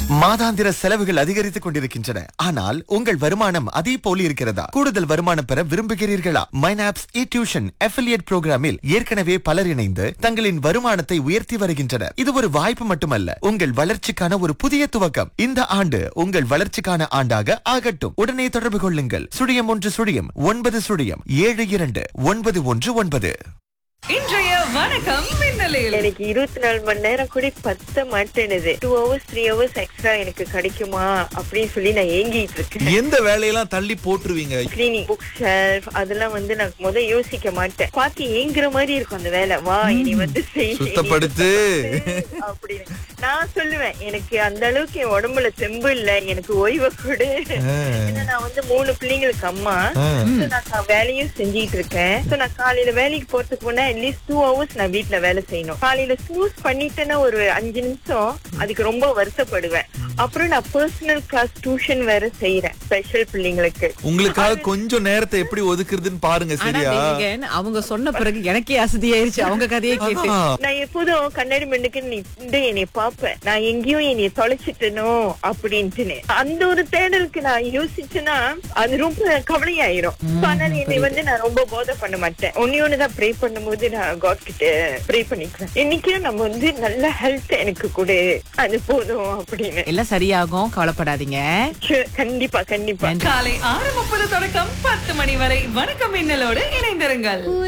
மாதாந்திர செலவுகள் அதிகரித்துக் கொண்டிருக்கின்றன ஆனால் உங்கள் வருமானம் அதே போல இருக்கிறதா கூடுதல் வருமானம் பெற விரும்புகிறீர்களா மைனாப்ஸ் இ டியூஷன் அஃபிலியேட் புரோகிராமில் ஏற்கனவே பலர் இணைந்து தங்களின் வருமானத்தை உயர்த்தி வருகின்றனர் இது ஒரு வாய்ப்பு மட்டுமல்ல உங்கள் வளர்ச்சிக்கான ஒரு புதிய துவக்கம் இந்த ஆண்டு உங்கள் வளர்ச்சிக்கான ஆண்டாக ஆகட்டும் உடனே தொடர்பு கொள்ளுங்கள் சுழியம் ஒன்று சுழியம் ஒன்பது சுழியம் ஏழு இரண்டு ஒன்பது ஒன்று ஒன்பது இன்றைய வணக்கம் மின்னலில் எனக்கு இருபத்தி நாலு மணி நேரம் கூட பத்த மாட்டேனுது two hours three hours extra எனக்கு கிடைக்குமா அப்படின்னு சொல்லி நான் ஏங்கிட்டு இருக்கேன் எந்த வேலையெல்லாம் தள்ளி போட்டுருவீங்க கிளீனிங் புக் ஷெல்ஃப் அதெல்லாம் வந்து நான் முத யோசிக்க மாட்டேன் பார்த்து ஏங்குற மாதிரி இருக்கும் அந்த வேலை வா இனி வந்து செய், இனி சுத்தப்படுத்து. வந்து அப்படின்னு நான் சொல்லுவேன் எனக்கு அந்த அளவுக்கு என் உடம்புல தெம்பு இல்ல எனக்கு ஓய்வு கொடு ஏன்னா நான் வந்து மூணு பிள்ளைங்களுக்கு அம்மா So, நான் கா- வேலையும் செஞ்சிட்டு இருக்கேன் சோ நான் காலையில வேலைக்கு போறதுக்கு முன்னா அட்லீஸ்ட் டூ ஹவர்ஸ் நான் வீட்ல வேலை செய்யணும் காலையில ஸ்னூஸ் பண்ணிட்டேன்னா ஒரு அஞ்சு நிமிஷம் அதுக்கு ரொம்ப வருத்தப்படுவேன் அப்புறம் நான் பர்சனல் கிளாஸ் டியூஷன் வேற செய்யறேன் ஸ்பெஷல் பிள்ளைங்களுக்கு உங்களுக்காக கொஞ்சம் நேரத்தை எப்படி ஒதுக்குறதுன்னு பாருங்க ஆனா சரியா தேவிகன், அவங்க சொன்ன பிறகு எனக்கே அசதியாயிருச்சு அவங்க கதையை கேட்டு அதான். நான் எப்போதும் கண்ணாடி மண்ணுக்கு நீ இந்த என்னைய பாப்பேன் நான் எங்கேயும் என்னைய தொலைச்சிட்டனோ அப்படின்ட்டுன்னு அந்த ஒரு தேடலுக்கு நான் யோசிச்சேன்னா அது ரொம்ப கவலையாயிரும் So, அதனால என்னை வந்து நான் ரொம்ப போதை பண்ண மாட்டேன் ஒன்னே ஒண்ணுதான் ப்ரே பண்ணும்போது நான் காட் கிட்ட ப்ரே பண்ணிக்கிறேன் இன்னைக்கும் நம்ம வந்து நல்ல ஹெல்த் எனக்கு கொடு அது போதும் அப்படின்னு எல்லாம் சரியாகும் கவலைப்படாதீங்க Sure, கண்டிப்பா கண்டிப்பா காலை ஆறு முப்பது தொடக்கம் பத்து மணி வரை வணக்கம் மின்னலோடு இணைந்திருங்கள்